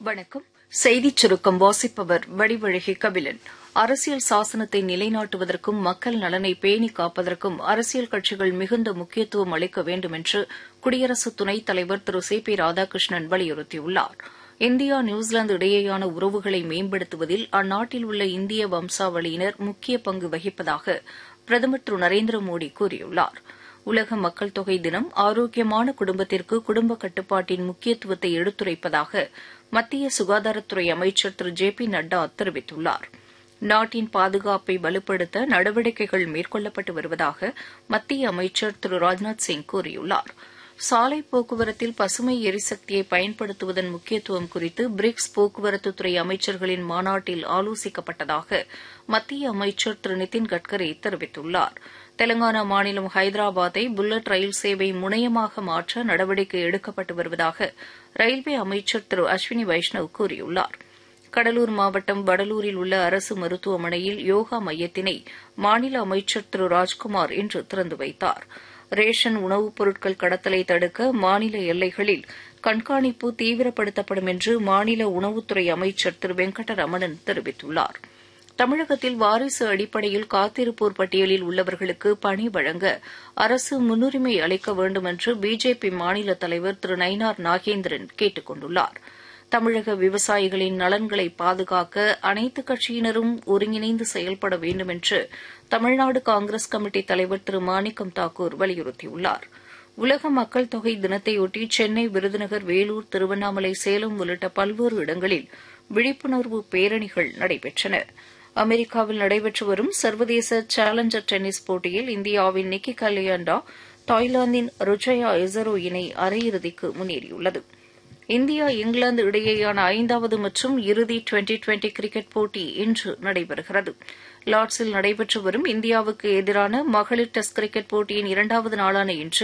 வணக்கம் செய்திச் சுருக்கம் வாசிப்பவர் வடிவழகி கபிலன் அரசியல் சாசனத்தை நிலைநாட்டுவதற்கும் மக்கள் நலனை பேணி காப்பதற்கும் அரசியல் கட்சிகள் மிகுந்த முக்கியத்துவம் அளிக்க வேண்டும் என்று குடியரசு துணைத் தலைவர் திரு சி பி ராதாகிருஷ்ணன் வலியுறுத்தியுள்ளார் இந்தியா நியூசிலாந்து இடையேயான உறவுகளை மேம்படுத்துவதில் அந்நாட்டில் உள்ள இந்திய வம்சாவளியினர் முக்கிய பங்கு வகிப்பதாக பிரதமர் திரு நரேந்திர மோடி கூறியுள்ளாா் உலக மக்கள் தொகை தினம் ஆரோக்கியமான குடும்பத்திற்கு குடும்ப கட்டுப்பாட்டின் முக்கியத்துவத்தை எடுத்துரைப்பதாக மத்திய சுகாதாரத்துறை அமைச்சர் திரு ஜே பி நட்டா தெரிவித்துள்ளார் நாட்டின் பாதுகாப்பை வலுப்படுத்த நடவடிக்கைகள் மேற்கொள்ளப்பட்டு வருவதாக மத்திய அமைச்சர் திரு ராஜ்நாத் சிங் கூறியுள்ளார் சாலை போக்குவரத்தில் பசுமை எரிசக்தியை பயன்படுத்துவதன் முக்கியத்துவம் குறித்து பிரிக்ஸ் போக்குவரத்துத்துறை அமைச்சர்களின் மாநாட்டில் ஆலோசிக்கப்பட்டதாக மத்திய அமைச்சர் திரு நிதின் கட்கரி தெரிவித்துள்ளார் தெலங்கானா மாநிலம் ஹைதராபாத்தை புல்லட் ரயில் சேவை முனையமாக மாற்ற நடவடிக்கை எடுக்கப்பட்டு வருவதாக ரயில்வே அமைச்சர் திரு அஸ்வினி வைஷ்ணவ் கூறியுள்ளார் கடலூர் மாவட்டம் வடலூரில் உள்ள அரசு மருத்துவமனையில் யோகா மையத்தினை மாநில அமைச்சர் திரு ராஜ்குமார் இன்று திறந்து வைத்தார் ரேஷன் உணவுப் பொருட்கள் கடத்தலை தடுக்க மாநில எல்லைகளில் கண்காணிப்பு தீவிரப்படுத்தப்படும் என்று மாநில உணவுத்துறை அமைச்சர் திரு வெங்கடரமணன் தெரிவித்துள்ளாா் தமிழகத்தில் வாரிசு அடிப்படையில் காத்திருப்போர் பட்டியலில் உள்ளவர்களுக்கு பணி வழங்க அரசு முன்னுரிமை அளிக்க வேண்டும் என்று பிஜேபி மாநில தலைவர் திரு நயினார் நாகேந்திரன் கேட்டுக் கொண்டுள்ளார் தமிழக விவசாயிகளின் நலன்களை பாதுகாக்க அனைத்து கட்சியினரும் ஒருங்கிணைந்து செயல்பட வேண்டும் என்று தமிழ்நாடு காங்கிரஸ் கமிட்டி தலைவர் திரு மாணிக்கம் தாக்கூர் வலியுறுத்தியுள்ளார் உலக மக்கள் தொகை தினத்தையொட்டி சென்னை விருதுநகர் வேலூர் திருவண்ணாமலை சேலம் உள்ளிட்ட பல்வேறு இடங்களில் விழிப்புணர்வு பேரணிகள் நடைபெற்றன அமெரிக்காவில் நடைபெற்று வரும் சர்வதேச சேலஞ்சர் டென்னிஸ் போட்டியில் இந்தியாவின் நிக்கி கலியாண்டா தாய்லாந்தின் ருஜயா எசரோ இணை அரையிறுதிக்கு முன்னேறியுள்ளது இந்தியா இங்கிலாந்து இடையேயான ஐந்தாவது மற்றும் இறுதி டுவெண்டி டுவெண்டி கிரிக்கெட் போட்டி இன்று நடைபெறுகிறது லார்ட்ஸில் நடைபெற்று வரும் இந்தியாவுக்கு எதிரான மகளிர் டெஸ்ட் கிரிக்கெட் போட்டியின் இரண்டாவது நாளான இன்று